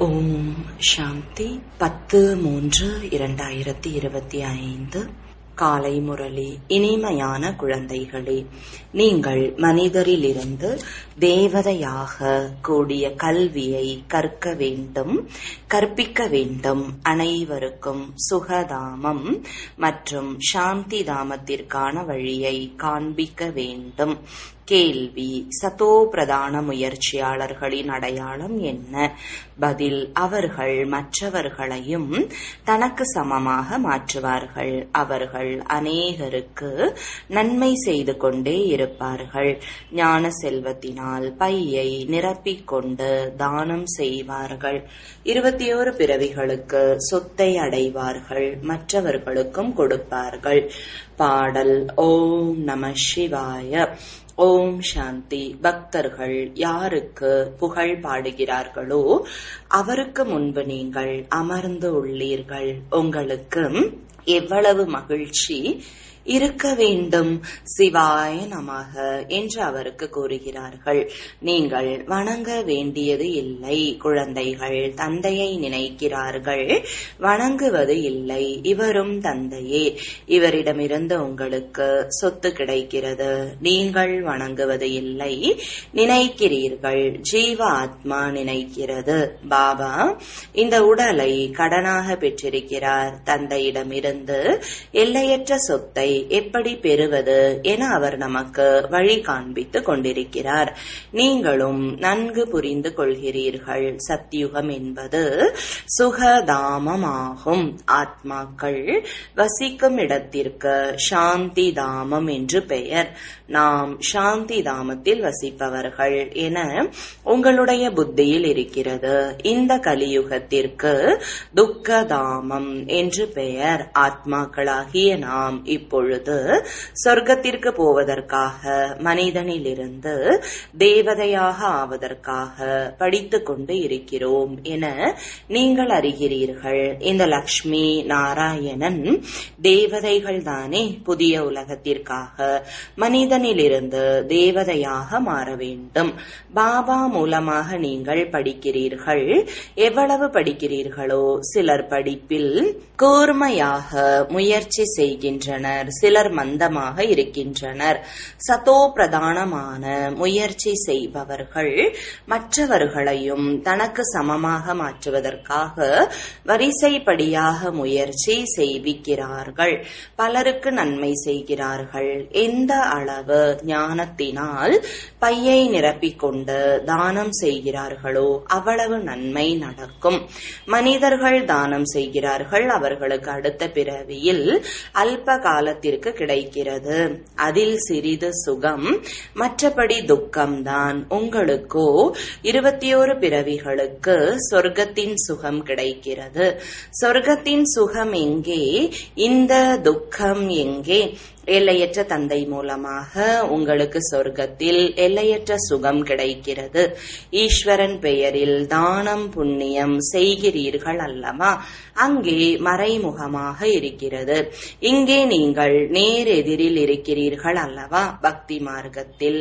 ஓம் சாந்தி பத்து மூன்று இரண்டாயிரத்தி இருபத்தி ஐந்து காலை முரளி இனிமையான குழந்தைகளே நீங்கள் மனிதரிலிருந்து தேவதையாக கூடிய கல்வியை கற்க வேண்டும் கற்பிக்க வேண்டும் அனைவருக்கும் சுகதாமம் மற்றும் சாந்தி தாமத்திற்கான வழியை காண்பிக்க வேண்டும் கேள்வி சதோ பிரதான முயற்சியாளர்களின் அடையாளம் என்ன பதில் அவர்கள் மற்றவர்களையும் தனக்கு சமமாக மாற்றுவார்கள் அவர்கள் அநேகருக்கு நன்மை செய்து கொண்டே இருப்பார்கள் ஞான செல்வத்தினால் பையை நிரப்பிக் கொண்டு தானம் செய்வார்கள் இருபத்தி ஓரு பிறவிகளுக்கு சொத்தை அடைவார்கள் மற்றவர்களுக்கும் கொடுப்பார்கள் பாடல் ஓம் நம சிவாய ஓம் சாந்தி பக்தர்கள் யாருக்கு புகழ் பாடுகிறார்களோ அவருக்கு முன்பு நீங்கள் அமர்ந்து உள்ளீர்கள் உங்களுக்கு எவ்வளவு மகிழ்ச்சி இருக்க வேண்டும் சிவாய நமக என்று அவருக்கு கூறுகிறார்கள் நீங்கள் வணங்க வேண்டியது இல்லை குழந்தைகள் தந்தையை நினைக்கிறார்கள் வணங்குவது இல்லை இவரும் தந்தையே இவரிடமிருந்து உங்களுக்கு சொத்து கிடைக்கிறது நீங்கள் வணங்குவது இல்லை நினைக்கிறீர்கள் ஜீவ ஆத்மா நினைக்கிறது பாபா இந்த உடலை கடனாக பெற்றிருக்கிறார் தந்தையிடமிருந்து எல்லையற்ற சொத்தை எப்படி பெறுவது என அவர் நமக்கு வழி காண்பித்து கொண்டிருக்கிறார் நீங்களும் நன்கு புரிந்து கொள்கிறீர்கள் சத்தியுகம் என்பது சுகதாமமாகும் ஆத்மாக்கள் வசிக்கும் இடத்திற்கு சாந்தி தாமம் என்று பெயர் நாம் சாந்தி தாமத்தில் வசிப்பவர்கள் என உங்களுடைய புத்தியில் இருக்கிறது இந்த கலியுகத்திற்கு துக்கதாமம் என்று பெயர் ஆத்மாக்களாகிய நாம் இப்பொழுது சொர்க்கத்திற்கு போவதற்காக மனிதனிலிருந்து தேவதையாக ஆவதற்காக படித்துக் கொண்டு இருக்கிறோம் என நீங்கள் அறிகிறீர்கள் இந்த லக்ஷ்மி நாராயணன் தேவதைகள் தானே புதிய உலகத்திற்காக மனிதனிலிருந்து தேவதையாக மாற வேண்டும் பாபா மூலமாக நீங்கள் படிக்கிறீர்கள் எவ்வளவு படிக்கிறீர்களோ சிலர் படிப்பில் கூர்மையாக முயற்சி செய்கின்றனர் சிலர் மந்தமாக இருக்கின்றனர் சதோ பிரதானமான முயற்சி செய்பவர்கள் மற்றவர்களையும் தனக்கு சமமாக மாற்றுவதற்காக வரிசைப்படியாக முயற்சி செய்விக்கிறார்கள் பலருக்கு நன்மை செய்கிறார்கள் எந்த அளவு ஞானத்தினால் பையை நிரப்பிக்கொண்டு தானம் செய்கிறார்களோ அவ்வளவு நன்மை நடக்கும் மனிதர்கள் தானம் செய்கிறார்கள் அவர்களுக்கு அடுத்த பிறவியில் அல்ப காலத்திற்கு கிடைக்கிறது அதில் சிறிது சுகம் மற்றபடி துக்கம்தான் உங்களுக்கோ இருபத்தி ஓரு பிறவிகளுக்கு சொர்க்கத்தின் சுகம் கிடைக்கிறது சொர்க்கத்தின் சுகம் எங்கே இந்த துக்கம் எங்கே எல்லையற்ற தந்தை மூலமாக உங்களுக்கு சொர்க்கத்தில் எல்லையற்ற சுகம் கிடைக்கிறது ஈஸ்வரன் பெயரில் தானம் புண்ணியம் செய்கிறீர்கள் அல்லவா அங்கே மறைமுகமாக இருக்கிறது இங்கே நீங்கள் நேர் எதிரில் இருக்கிறீர்கள் அல்லவா பக்தி மார்க்கத்தில்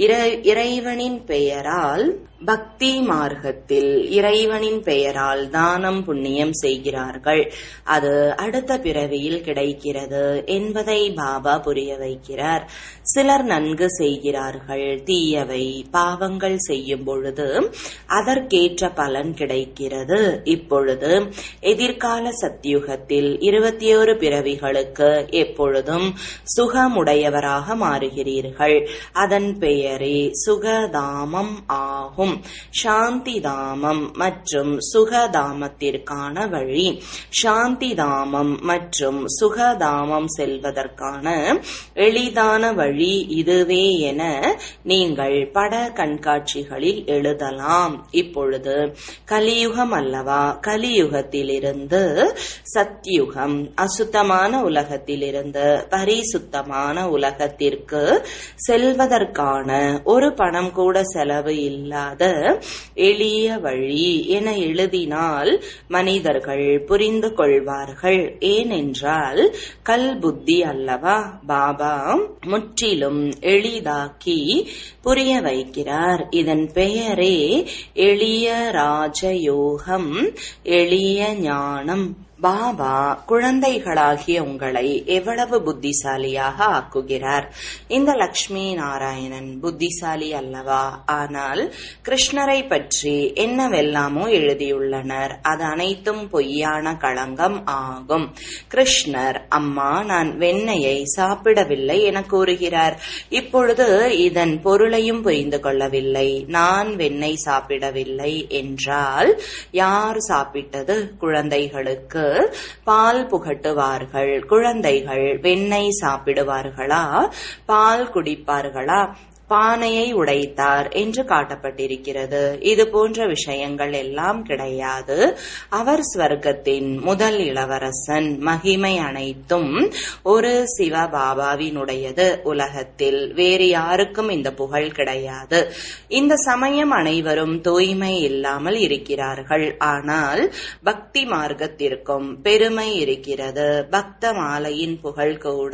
இறைவனின் பெயரால் பக்தி மார்க்கத்தில் இறைவனின் பெயரால் தானம் புண்ணியம் செய்கிறார்கள் அது அடுத்த பிறவியில் கிடைக்கிறது என்பதை பாபா புரிய வைக்கிறார் சிலர் நன்கு செய்கிறார்கள் தீயவை பாவங்கள் செய்யும் பொழுது அதற்கேற்ற பலன் கிடைக்கிறது இப்பொழுது எதிர்கால சத்தியுகத்தில் இருபத்தி ஓரு பிறவிகளுக்கு எப்பொழுதும் சுகமுடையவராக மாறுகிறீர்கள் அதன் பெயரே சுகதாமம் ஆகும் சாந்தி தாமம் மற்றும் சுகதாமத்திற்கான வழி சாந்தி தாமம் மற்றும் சுகதாமம் செல்வதற்கான எளிதான வழி இதுவே என நீங்கள் பட கண்காட்சிகளில் எழுதலாம் இப்பொழுது கலியுகம் அல்லவா கலியுகத்திலிருந்து சத்யுகம் அசுத்தமான உலகத்திலிருந்து பரிசுத்தமான உலகத்திற்கு செல்வதற்கான ஒரு பணம் கூட செலவு இல்லாத இல்லாத எளிய வழி என எழுதினால் மனிதர்கள் புரிந்து கொள்வார்கள் ஏனென்றால் கல் புத்தி அல்லவா பாபா முற்றிலும் எளிதாக்கி புரிய வைக்கிறார் இதன் பெயரே எளிய ராஜயோகம் எளிய ஞானம் பாபா குழந்தைகளாகிய உங்களை எவ்வளவு புத்திசாலியாக ஆக்குகிறார் இந்த லக்ஷ்மி நாராயணன் புத்திசாலி அல்லவா ஆனால் கிருஷ்ணரை பற்றி என்னவெல்லாமோ எழுதியுள்ளனர் அது அனைத்தும் பொய்யான களங்கம் ஆகும் கிருஷ்ணர் அம்மா நான் வெண்ணெயை சாப்பிடவில்லை என கூறுகிறார் இப்பொழுது இதன் பொருளையும் புரிந்து கொள்ளவில்லை நான் வெண்ணெய் சாப்பிடவில்லை என்றால் யார் சாப்பிட்டது குழந்தைகளுக்கு பால் புகட்டுவார்கள் குழந்தைகள் வெண்ணெய் சாப்பிடுவார்களா பால் குடிப்பார்களா பானையை உடைத்தார் என்று காட்டப்பட்டிருக்கிறது இது போன்ற விஷயங்கள் எல்லாம் கிடையாது அவர் ஸ்வர்க்கத்தின் முதல் இளவரசன் மகிமை அனைத்தும் ஒரு சிவபாபாவினுடையது உலகத்தில் வேறு யாருக்கும் இந்த புகழ் கிடையாது இந்த சமயம் அனைவரும் தூய்மை இல்லாமல் இருக்கிறார்கள் ஆனால் பக்தி மார்க்கத்திற்கும் பெருமை இருக்கிறது பக்த மாலையின் புகழ் கூட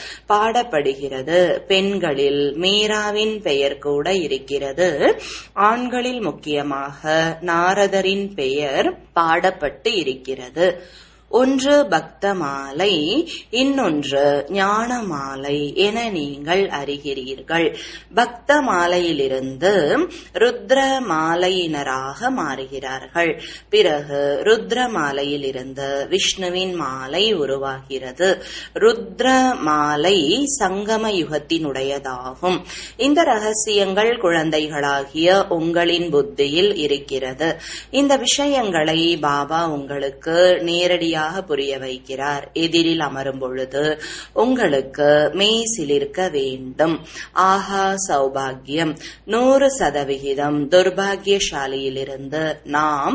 பாடப்படுகிறது பெண்களில் மீராவின் அம்மாவின் பெயர் கூட இருக்கிறது ஆண்களில் முக்கியமாக நாரதரின் பெயர் பாடப்பட்டு இருக்கிறது ஒன்று பக்த மாலை இன்னொன்று ஞான மாலை என நீங்கள் அறிகிறீர்கள் பக்த மாலையிலிருந்து ருத்ர மாலையினராக மாறுகிறார்கள் பிறகு ருத்ர மாலையிலிருந்து விஷ்ணுவின் மாலை உருவாகிறது ருத்ர மாலை சங்கம யுகத்தினுடையதாகும் இந்த ரகசியங்கள் குழந்தைகளாகிய உங்களின் புத்தியில் இருக்கிறது இந்த விஷயங்களை பாபா உங்களுக்கு நேரடியாக சரியாக புரிய வைக்கிறார் எதிரில் அமரும் பொழுது உங்களுக்கு மெய் சிலிர்க்க வேண்டும் ஆஹா சௌபாகியம் நூறு சதவிகிதம் துர்பாகியசாலியிலிருந்து நாம்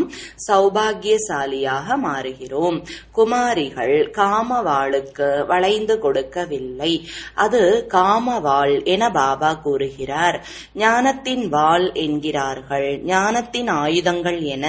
சௌபாகியசாலியாக மாறுகிறோம் குமாரிகள் காமவாளுக்கு வளைந்து கொடுக்கவில்லை அது காமவாள் என பாபா கூறுகிறார் ஞானத்தின் வாள் என்கிறார்கள் ஞானத்தின் ஆயுதங்கள் என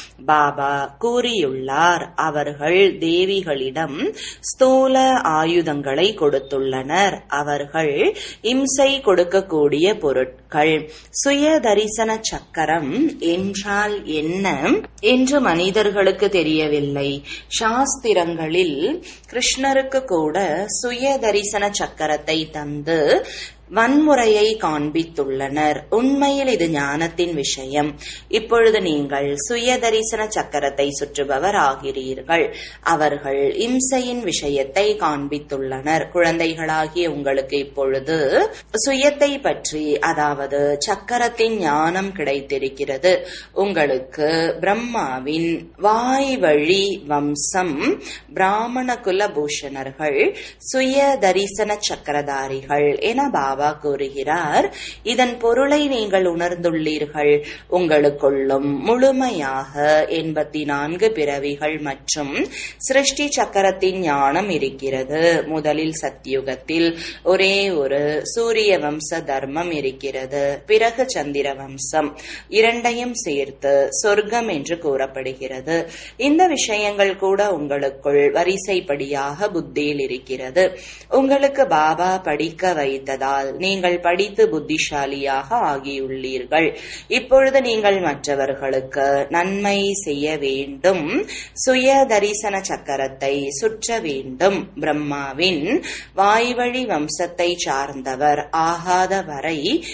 பாபா கூறியுள்ளார் அவர்கள் தேவிகளிடம் ஸ்தூல ஆயுதங்களை கொடுத்துள்ளனர் அவர்கள் இம்சை கொடுக்கக்கூடிய பொருட்கள் சுய தரிசன சக்கரம் என்றால் என்ன என்று மனிதர்களுக்கு தெரியவில்லை சாஸ்திரங்களில் கிருஷ்ணருக்கு கூட சுய தரிசன சக்கரத்தை தந்து வன்முறையை காண்பித்துள்ளனர் உண்மையில் இது ஞானத்தின் விஷயம் இப்பொழுது நீங்கள் சுய தரிசன சக்கரத்தை சுற்றுபவர் ஆகிறீர்கள் அவர்கள் இம்சையின் விஷயத்தை காண்பித்துள்ளனர் குழந்தைகளாகிய உங்களுக்கு இப்பொழுது சுயத்தை பற்றி அதாவது சக்கரத்தின் ஞானம் கிடைத்திருக்கிறது உங்களுக்கு பிரம்மாவின் வாய் வழி வம்சம் பிராமண குல பூஷணர்கள் சுய தரிசன சக்கரதாரிகள் என பாபா பாபா கூறுகிறார் இதன் பொருளை நீங்கள் உணர்ந்துள்ளீர்கள் உங்களுக்குள்ளும் முழுமையாக எண்பத்தி நான்கு பிறவிகள் மற்றும் சிருஷ்டி சக்கரத்தின் ஞானம் இருக்கிறது முதலில் சத்தியுகத்தில் ஒரே ஒரு சூரிய வம்ச தர்மம் இருக்கிறது பிறகு சந்திர வம்சம் இரண்டையும் சேர்த்து சொர்க்கம் என்று கூறப்படுகிறது இந்த விஷயங்கள் கூட உங்களுக்குள் வரிசைப்படியாக புத்தியில் இருக்கிறது உங்களுக்கு பாபா படிக்க வைத்ததால் நீங்கள் படித்து புத்திசாலியாக ஆகியுள்ளீர்கள் இப்பொழுது நீங்கள் மற்றவர்களுக்கு நன்மை செய்ய வேண்டும் சுய தரிசன சக்கரத்தை சுற்ற வேண்டும் பிரம்மாவின் வாய்வழி வம்சத்தை சார்ந்தவர் ஆகாத வரை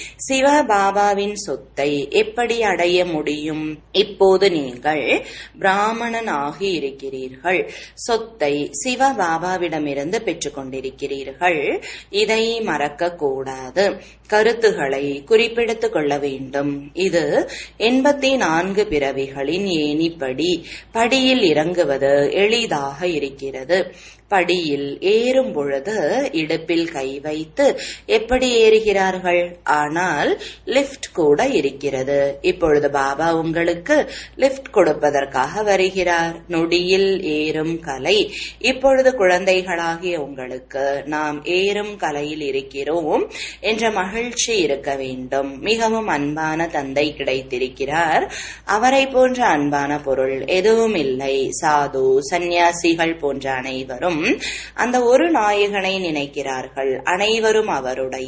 சிவபாபாவின் சொத்தை எப்படி அடைய முடியும் இப்போது நீங்கள் பிராமணன் ஆகி இருக்கிறீர்கள் சொத்தை சிவபாபாவிடமிருந்து பெற்றுக்கொண்டிருக்கிறீர்கள் இதை மறக்க கூடாது கருத்துகளை குறிப்பிடுத்துக் கொள்ள வேண்டும் இது எண்பத்தி நான்கு பிறவிகளின் ஏணிப்படி படியில் இறங்குவது எளிதாக இருக்கிறது படியில் ஏறும் பொழுது இடுப்பில் கை வைத்து எப்படி ஏறுகிறார்கள் ஆனால் லிஃப்ட் கூட இருக்கிறது இப்பொழுது பாபா உங்களுக்கு லிஃப்ட் கொடுப்பதற்காக வருகிறார் நொடியில் ஏறும் கலை இப்பொழுது குழந்தைகளாகிய உங்களுக்கு நாம் ஏறும் கலையில் இருக்கிறோம் என்ற மகிழ்ச்சி இருக்க வேண்டும் மிகவும் அன்பான தந்தை கிடைத்திருக்கிறார் அவரை போன்ற அன்பான பொருள் எதுவும் இல்லை சாது சந்நியாசிகள் போன்ற அனைவரும் அந்த ஒரு நாயகனை நினைக்கிறார்கள் அனைவரும் அவருடைய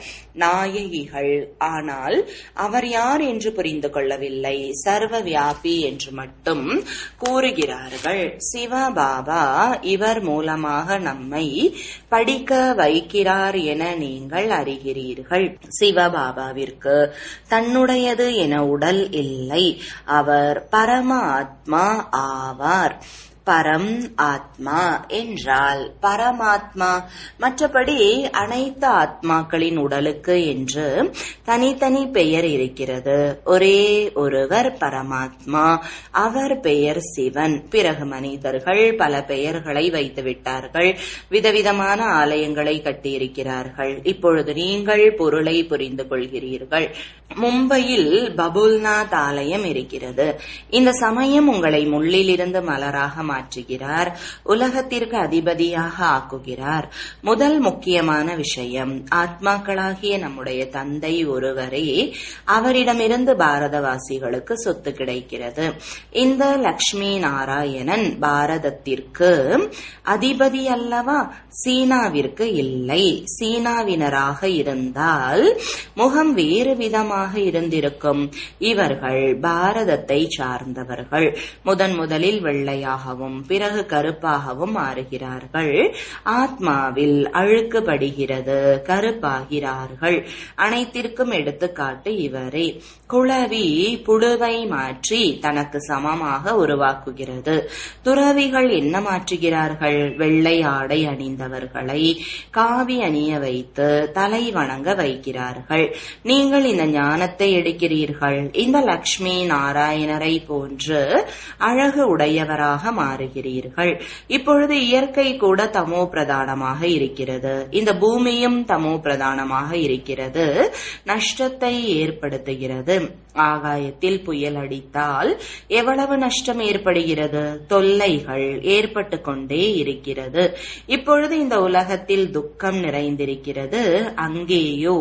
நாயகிகள் ஆனால் அவர் யார் என்று புரிந்து கொள்ளவில்லை சர்வ வியாபி என்று மட்டும் கூறுகிறார்கள் சிவபாபா இவர் மூலமாக நம்மை படிக்க வைக்கிறார் என நீங்கள் அறிகிறீர்கள் சிவபாபாவிற்கு தன்னுடையது என உடல் இல்லை அவர் பரம ஆத்மா ஆவார் பரம் ஆத்மா என்றால் பரமாத்மா மற்றபடி அனைத்து ஆத்மாக்களின் உடலுக்கு என்று தனித்தனி பெயர் இருக்கிறது ஒரே ஒருவர் பரமாத்மா அவர் பெயர் சிவன் பிறகு மனிதர்கள் பல பெயர்களை வைத்து விட்டார்கள் விதவிதமான ஆலயங்களை கட்டியிருக்கிறார்கள் இப்பொழுது நீங்கள் பொருளை புரிந்து கொள்கிறீர்கள் மும்பையில் பபுல்நாத் ஆலயம் இருக்கிறது இந்த சமயம் உங்களை முள்ளிலிருந்து மலராக மாற்றுகிறார் உலகத்திற்கு அதிபதியாக ஆக்குகிறார் முதல் முக்கியமான விஷயம் ஆத்மாக்களாகிய நம்முடைய தந்தை ஒருவரே அவரிடமிருந்து பாரதவாசிகளுக்கு சொத்து கிடைக்கிறது இந்த லக்ஷ்மி நாராயணன் பாரதத்திற்கு அதிபதி அல்லவா சீனாவிற்கு இல்லை சீனாவினராக இருந்தால் முகம் வேறு விதமாக இருந்திருக்கும் இவர்கள் பாரதத்தை சார்ந்தவர்கள் முதன் முதலில் வெள்ளையாகவும் பிறகு கருப்பாகவும் மாறுகிறார்கள் ஆத்மாவில் அழுக்குபடுகிறது கருப்பாகிறார்கள் அனைத்திற்கும் எடுத்துக்காட்டு இவரே குளவி புழுவை மாற்றி தனக்கு சமமாக உருவாக்குகிறது துறவிகள் என்ன மாற்றுகிறார்கள் வெள்ளை ஆடை அணிந்தவர்களை காவி அணிய வைத்து தலை வணங்க வைக்கிறார்கள் நீங்கள் இந்த ஞானத்தை எடுக்கிறீர்கள் இந்த லக்ஷ்மி நாராயணரை போன்று அழகு உடையவராக மாறுகிறீர்கள் இப்பொழுது இயற்கை கூட தமோ பிரதானமாக இருக்கிறது இந்த பூமியும் தமோ பிரதானமாக இருக்கிறது நஷ்டத்தை ஏற்படுத்துகிறது ஆகாயத்தில் புயல் அடித்தால் எவ்வளவு நஷ்டம் ஏற்படுகிறது தொல்லைகள் ஏற்பட்டு கொண்டே இருக்கிறது இப்பொழுது இந்த உலகத்தில் துக்கம் நிறைந்திருக்கிறது அங்கேயோ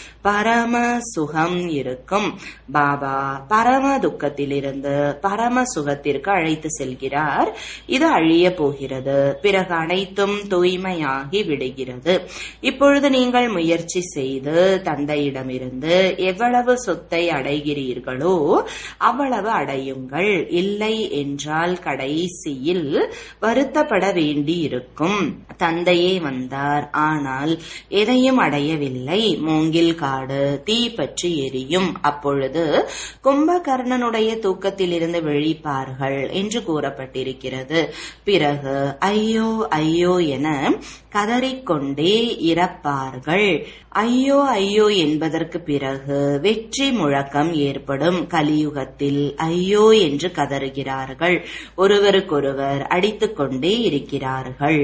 பரம சுகம் இருக்கும் பாபா பரம துக்கத்திலிருந்து பரம சுகத்திற்கு அழைத்து செல்கிறார் இது அழிய போகிறது பிறகு அனைத்தும் தூய்மையாகி விடுகிறது இப்பொழுது நீங்கள் முயற்சி செய்து தந்தையிடமிருந்து எவ்வளவு சொத்தை அடைகிறீர்களோ அவ்வளவு அடையுங்கள் இல்லை என்றால் கடைசியில் வருத்தப்பட வேண்டியிருக்கும் தந்தையே வந்தார் ஆனால் எதையும் அடையவில்லை மூங்கில் காடு தீ பற்றி எரியும் அப்பொழுது கும்பகர்ணனுடைய தூக்கத்திலிருந்து விழிப்பார்கள் என்று கூறப்பட்டிருக்கிறது பிறகு ஐயோ ஐயோ என கதறிக்கொண்டே இறப்பார்கள் ஐயோ ஐயோ என்பதற்கு பிறகு வெற்றி முழக்கம் ஏற்படும் கலியுகத்தில் ஐயோ என்று கதறுகிறார்கள் ஒருவருக்கொருவர் அடித்துக்கொண்டே இருக்கிறார்கள்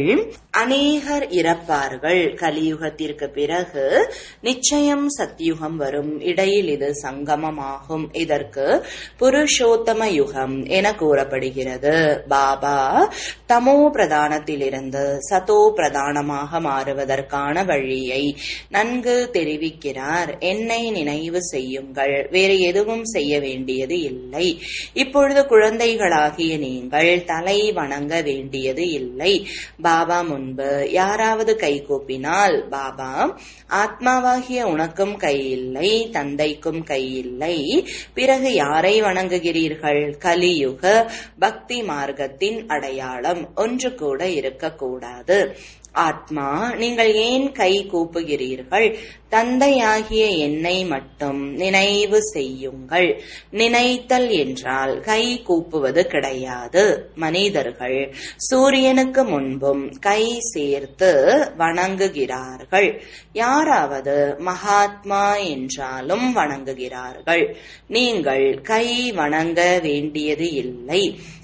அநேகர் இறப்பார்கள் கலியுகத்திற்கு பிறகு நிச்சயம் சத்யுகம் வரும் இடையில் இது சங்கமமாகும் இதற்கு புருஷோத்தம யுகம் என கூறப்படுகிறது பாபா தமோ பிரதானத்திலிருந்து சதோ பிரதானமாக மாறுவதற்கான வழியை நன்கு தெரிவிக்கிறார் என்னை நினைவு செய்யுங்கள் வேறு எதுவும் செய்ய வேண்டியது இல்லை இப்பொழுது குழந்தைகளாகிய நீங்கள் தலை வணங்க வேண்டியது இல்லை பாபா முன்பு யாராவது கை கூப்பினால் பாபா ஆத்மாவாகிய உனக்கும் கை இல்லை தந்தைக்கும் கை இல்லை பிறகு யாரை வணங்குகிறீர்கள் கலியுக பக்தி மார்க்கத்தின் அடையாளம் ஒன்று கூட இருக்கக்கூடாது ஆத்மா நீங்கள் ஏன் கை கூப்புகிறீர்கள் தந்தையாகிய என்னை மட்டும் நினைவு செய்யுங்கள் நினைத்தல் என்றால் கை கூப்புவது கிடையாது மனிதர்கள் சூரியனுக்கு முன்பும் கை சேர்த்து வணங்குகிறார்கள் யாராவது மகாத்மா என்றாலும் வணங்குகிறார்கள் நீங்கள் கை வணங்க வேண்டியது இல்லை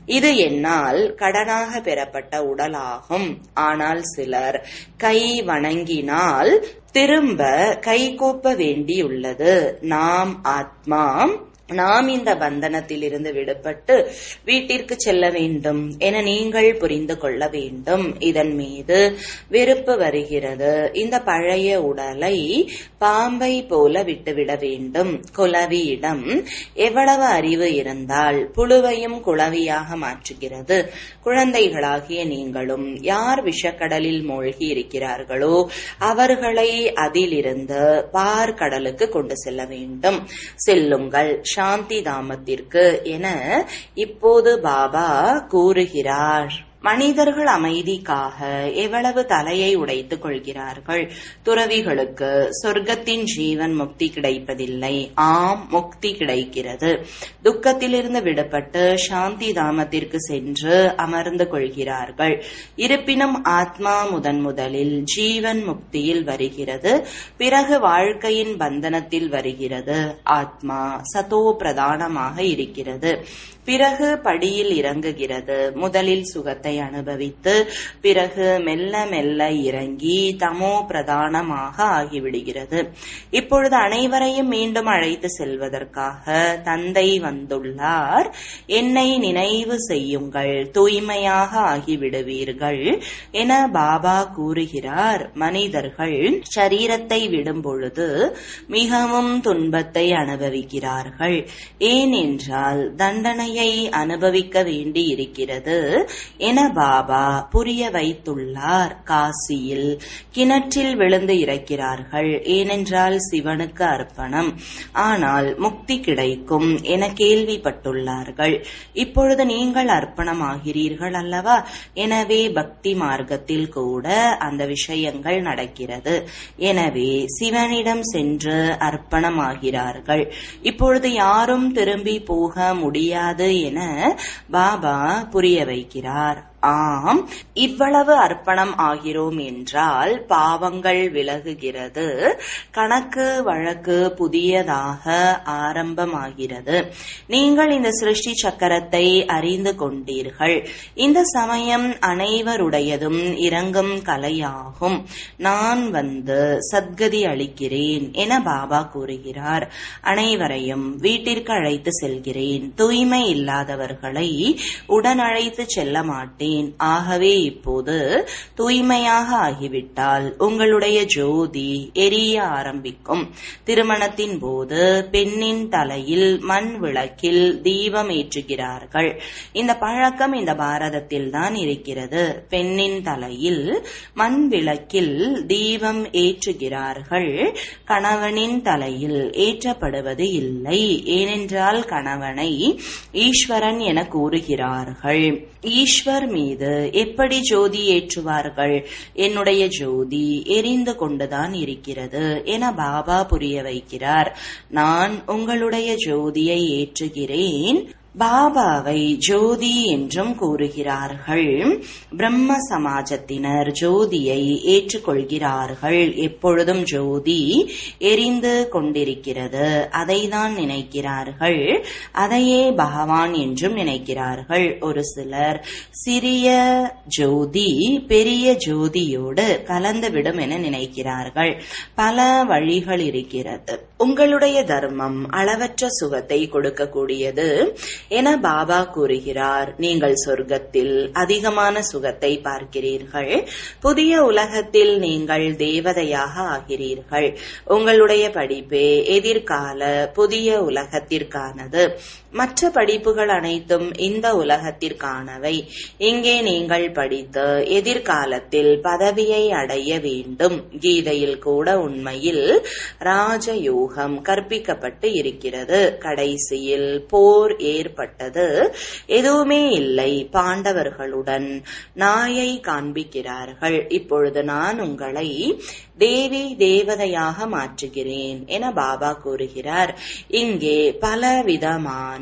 இது என்னால் கடனாக பெறப்பட்ட உடலாகும் ஆனால் சிலர் கை வணங்கினால் திரும்ப கைகூப்ப வேண்டியுள்ளது நாம் ஆத்மா நாம் இந்த பந்தனத்தில் இருந்து விடுபட்டு வீட்டிற்கு செல்ல வேண்டும் என நீங்கள் புரிந்து கொள்ள வேண்டும் இதன் மீது வெறுப்பு வருகிறது இந்த பழைய உடலை பாம்பை போல விட்டுவிட வேண்டும் குலவியிடம் எவ்வளவு அறிவு இருந்தால் புழுவையும் குளவியாக மாற்றுகிறது குழந்தைகளாகிய நீங்களும் யார் விஷக்கடலில் மூழ்கி இருக்கிறார்களோ அவர்களை அதிலிருந்து பார்க்கடலுக்கு கொண்டு செல்ல வேண்டும் செல்லுங்கள் சாந்தி தாமத்திற்கு என இப்போது பாபா கூறுகிறார் மனிதர்கள் அமைதிக்காக எவ்வளவு தலையை உடைத்துக் கொள்கிறார்கள் துறவிகளுக்கு சொர்க்கத்தின் ஜீவன் முக்தி கிடைப்பதில்லை ஆம் முக்தி கிடைக்கிறது துக்கத்திலிருந்து விடுபட்டு சாந்தி தாமத்திற்கு சென்று அமர்ந்து கொள்கிறார்கள் இருப்பினும் ஆத்மா முதன் முதலில் ஜீவன் முக்தியில் வருகிறது பிறகு வாழ்க்கையின் பந்தனத்தில் வருகிறது ஆத்மா சதோ பிரதானமாக இருக்கிறது பிறகு படியில் இறங்குகிறது முதலில் சுகத்தை அனுபவித்து பிறகு மெல்ல மெல்ல இறங்கி தமோ பிரதானமாக ஆகிவிடுகிறது இப்பொழுது அனைவரையும் மீண்டும் அழைத்து செல்வதற்காக தந்தை வந்துள்ளார் என்னை நினைவு செய்யுங்கள் தூய்மையாக ஆகிவிடுவீர்கள் என பாபா கூறுகிறார் மனிதர்கள் சரீரத்தை விடும் பொழுது மிகவும் துன்பத்தை அனுபவிக்கிறார்கள் ஏனென்றால் தண்டனை தண்டனையை அனுபவிக்க வேண்டி இருக்கிறது என பாபா புரிய வைத்துள்ளார் காசியில் கிணற்றில் விழுந்து இறக்கிறார்கள் ஏனென்றால் சிவனுக்கு அர்ப்பணம் ஆனால் முக்தி கிடைக்கும் என கேள்விப்பட்டுள்ளார்கள் இப்பொழுது நீங்கள் அர்ப்பணமாகிறீர்கள் அல்லவா எனவே பக்தி மார்க்கத்தில் கூட அந்த விஷயங்கள் நடக்கிறது எனவே சிவனிடம் சென்று அர்ப்பணமாகிறார்கள் இப்பொழுது யாரும் திரும்பி போக முடியாது என பாபா புரிய வைக்கிறார் ஆம் இவ்வளவு அர்ப்பணம் ஆகிறோம் என்றால் பாவங்கள் விலகுகிறது கணக்கு வழக்கு புதியதாக ஆரம்பமாகிறது நீங்கள் இந்த சிருஷ்டி சக்கரத்தை அறிந்து கொண்டீர்கள் இந்த சமயம் அனைவருடையதும் இறங்கும் கலையாகும் நான் வந்து சத்கதி அளிக்கிறேன் என பாபா கூறுகிறார் அனைவரையும் வீட்டிற்கு அழைத்து செல்கிறேன் தூய்மை இல்லாதவர்களை உடன் அழைத்து செல்ல மாட்டேன் மாட்டேன் ஆகவே இப்போது தூய்மையாக ஆகிவிட்டால் உங்களுடைய ஜோதி எரிய ஆரம்பிக்கும் திருமணத்தின் போது பெண்ணின் தலையில் மண் விளக்கில் தீபம் ஏற்றுகிறார்கள் இந்த பழக்கம் இந்த பாரதத்தில் தான் இருக்கிறது பெண்ணின் தலையில் மண் விளக்கில் தீபம் ஏற்றுகிறார்கள் கணவனின் தலையில் ஏற்றப்படுவது இல்லை ஏனென்றால் கணவனை ஈஸ்வரன் என கூறுகிறார்கள் ஈஸ்வர் மீது எப்படி ஜோதி ஏற்றுவார்கள் என்னுடைய ஜோதி எரிந்து கொண்டுதான் இருக்கிறது என பாபா புரிய வைக்கிறார் நான் உங்களுடைய ஜோதியை ஏற்றுகிறேன் பாபாவை ஜோதி என்றும் கூறுகிறார்கள் பிரம்ம சமாஜத்தினர் ஜோதியை ஏற்றுக்கொள்கிறார்கள் எப்பொழுதும் ஜோதி எரிந்து கொண்டிருக்கிறது அதை தான் நினைக்கிறார்கள் அதையே பகவான் என்றும் நினைக்கிறார்கள் ஒரு சிலர் சிறிய ஜோதி பெரிய ஜோதியோடு கலந்துவிடும் என நினைக்கிறார்கள் பல வழிகள் இருக்கிறது உங்களுடைய தர்மம் அளவற்ற சுகத்தை கொடுக்கக்கூடியது என பாபா கூறுகிறார் நீங்கள் சொர்க்கத்தில் அதிகமான சுகத்தை பார்க்கிறீர்கள் புதிய உலகத்தில் நீங்கள் தேவதையாக ஆகிறீர்கள் உங்களுடைய படிப்பே எதிர்கால புதிய உலகத்திற்கானது மற்ற படிப்புகள் அனைத்தும் இந்த உலகத்திற்கானவை இங்கே நீங்கள் படித்து எதிர்காலத்தில் பதவியை அடைய வேண்டும் கீதையில் கூட உண்மையில் ராஜயோகம் கற்பிக்கப்பட்டு இருக்கிறது கடைசியில் போர் ஏற்பட்டது எதுவுமே இல்லை பாண்டவர்களுடன் நாயை காண்பிக்கிறார்கள் இப்பொழுது நான் உங்களை தேவி தேவதையாக மாற்றுகிறேன் என பாபா கூறுகிறார் இங்கே பல விதமான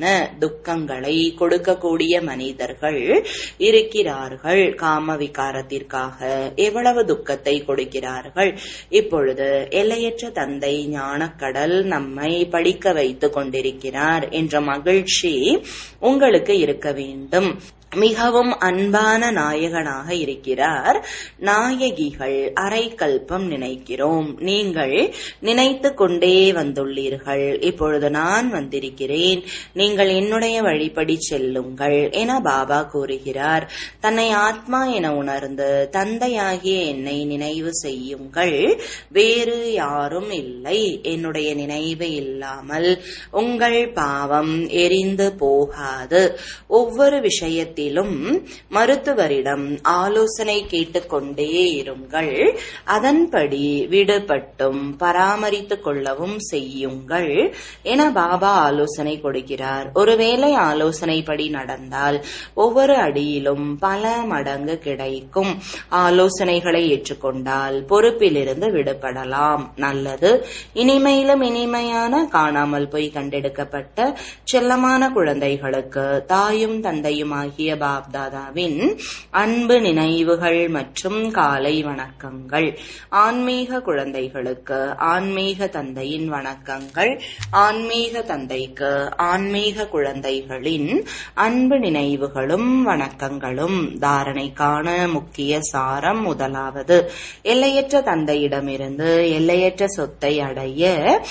துக்கங்களை கொடுக்கக்கூடிய மனிதர்கள் இருக்கிறார்கள் காம விகாரத்திற்காக எவ்வளவு துக்கத்தை கொடுக்கிறார்கள் இப்பொழுது எல்லையற்ற தந்தை ஞானக்கடல் நம்மை படிக்க வைத்துக் கொண்டிருக்கிறார் என்ற மகிழ்ச்சி உங்களுக்கு இருக்க வேண்டும் மிகவும் அன்பான நாயகனாக இருக்கிறார் நாயகிகள் அரை கல்பம் நினைக்கிறோம் நீங்கள் நினைத்து கொண்டே வந்துள்ளீர்கள் இப்பொழுது நான் வந்திருக்கிறேன் நீங்கள் என்னுடைய வழிபடி செல்லுங்கள் என பாபா கூறுகிறார் தன்னை ஆத்மா என உணர்ந்து தந்தையாகிய என்னை நினைவு செய்யுங்கள் வேறு யாரும் இல்லை என்னுடைய நினைவு இல்லாமல் உங்கள் பாவம் எரிந்து போகாது ஒவ்வொரு விஷயத்தில் விஷயத்திலும் மருத்துவரிடம் ஆலோசனை கேட்டுக்கொண்டே இருங்கள் அதன்படி விடுபட்டும் பராமரித்துக் கொள்ளவும் செய்யுங்கள் என பாபா ஆலோசனை கொடுக்கிறார் ஒருவேளை ஆலோசனைப்படி நடந்தால் ஒவ்வொரு அடியிலும் பல மடங்கு கிடைக்கும் ஆலோசனைகளை ஏற்றுக்கொண்டால் பொறுப்பிலிருந்து விடுபடலாம் நல்லது இனிமையிலும் இனிமையான காணாமல் போய் கண்டெடுக்கப்பட்ட செல்லமான குழந்தைகளுக்கு தாயும் தந்தையுமாகிய பாப்தாதாவின் அன்பு நினைவுகள் மற்றும் காலை வணக்கங்கள் ஆன்மீக குழந்தைகளுக்கு ஆன்மீக தந்தையின் வணக்கங்கள் ஆன்மீக தந்தைக்கு ஆன்மீக குழந்தைகளின் அன்பு நினைவுகளும் வணக்கங்களும் தாரணைக்கான முக்கிய சாரம் முதலாவது எல்லையற்ற தந்தையிடமிருந்து எல்லையற்ற சொத்தை அடைய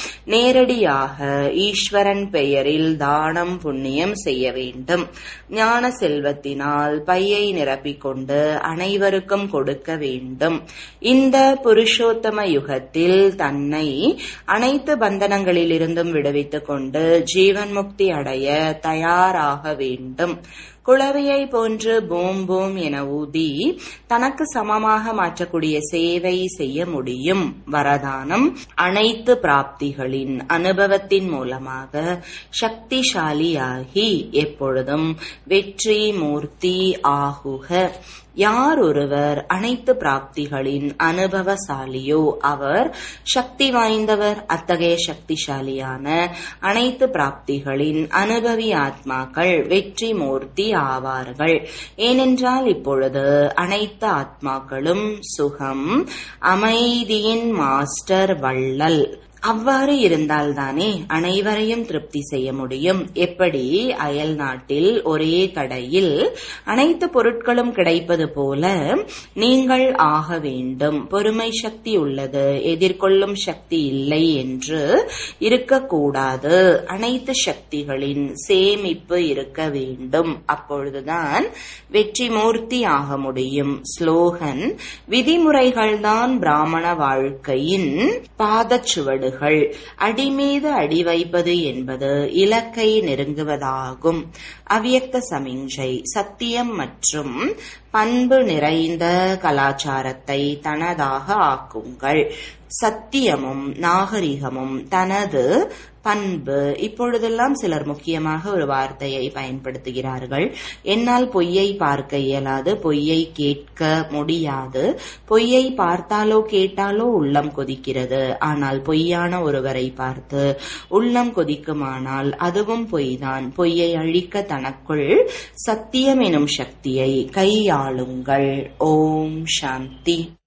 நேரடியாக ஈஸ்வரன் பெயரில் தானம் புண்ணியம் செய்ய வேண்டும் ஞான செல்வத்தினால் பையை நிரப்பிக்கொண்டு அனைவருக்கும் கொடுக்க வேண்டும் இந்த புருஷோத்தம யுகத்தில் தன்னை அனைத்து பந்தனங்களிலிருந்தும் விடுவித்துக் கொண்டு ஜீவன் முக்தி அடைய தயாராக வேண்டும் குளவியை போன்று பூம் பூம் என ஊதி தனக்கு சமமாக மாற்றக்கூடிய சேவை செய்ய முடியும் வரதானம் அனைத்து பிராப்திகளின் அனுபவத்தின் மூலமாக சக்திசாலியாகி எப்பொழுதும் வெற்றி மூர்த்தி ஆகுக யார் ஒருவர் அனைத்து பிராப்திகளின் அனுபவசாலியோ அவர் சக்தி வாய்ந்தவர் அத்தகைய சக்திசாலியான அனைத்து பிராப்திகளின் அனுபவி ஆத்மாக்கள் வெற்றி மூர்த்தி ஆவார்கள் ஏனென்றால் இப்பொழுது அனைத்து ஆத்மாக்களும் சுகம் அமைதியின் மாஸ்டர் வள்ளல் அவ்வாறு இருந்தால்தானே அனைவரையும் திருப்தி செய்ய முடியும் எப்படி அயல் நாட்டில் ஒரே கடையில் அனைத்து பொருட்களும் கிடைப்பது போல நீங்கள் ஆக வேண்டும் பொறுமை சக்தி உள்ளது எதிர்கொள்ளும் சக்தி இல்லை என்று இருக்கக்கூடாது அனைத்து சக்திகளின் சேமிப்பு இருக்க வேண்டும் அப்பொழுதுதான் வெற்றி மூர்த்தி ஆக முடியும் ஸ்லோகன் விதிமுறைகள்தான் பிராமண வாழ்க்கையின் பாதச்சுவடு அடி அடிமீது அடி வைப்பது என்பது இலக்கை நெருங்குவதாகும் அவ்யக்த சமிஞ்சை சத்தியம் மற்றும் பண்பு நிறைந்த கலாச்சாரத்தை தனதாக ஆக்குங்கள் சத்தியமும் நாகரிகமும் தனது பண்பு இப்பொழுதெல்லாம் சிலர் முக்கியமாக ஒரு வார்த்தையை பயன்படுத்துகிறார்கள் என்னால் பொய்யை பார்க்க இயலாது பொய்யை கேட்க முடியாது பொய்யை பார்த்தாலோ கேட்டாலோ உள்ளம் கொதிக்கிறது ஆனால் பொய்யான ஒருவரை பார்த்து உள்ளம் கொதிக்குமானால் அதுவும் பொய்தான் பொய்யை அழிக்க தனக்குள் சத்தியம் எனும் சக்தியை கையாளுங்கள் ஓம் சாந்தி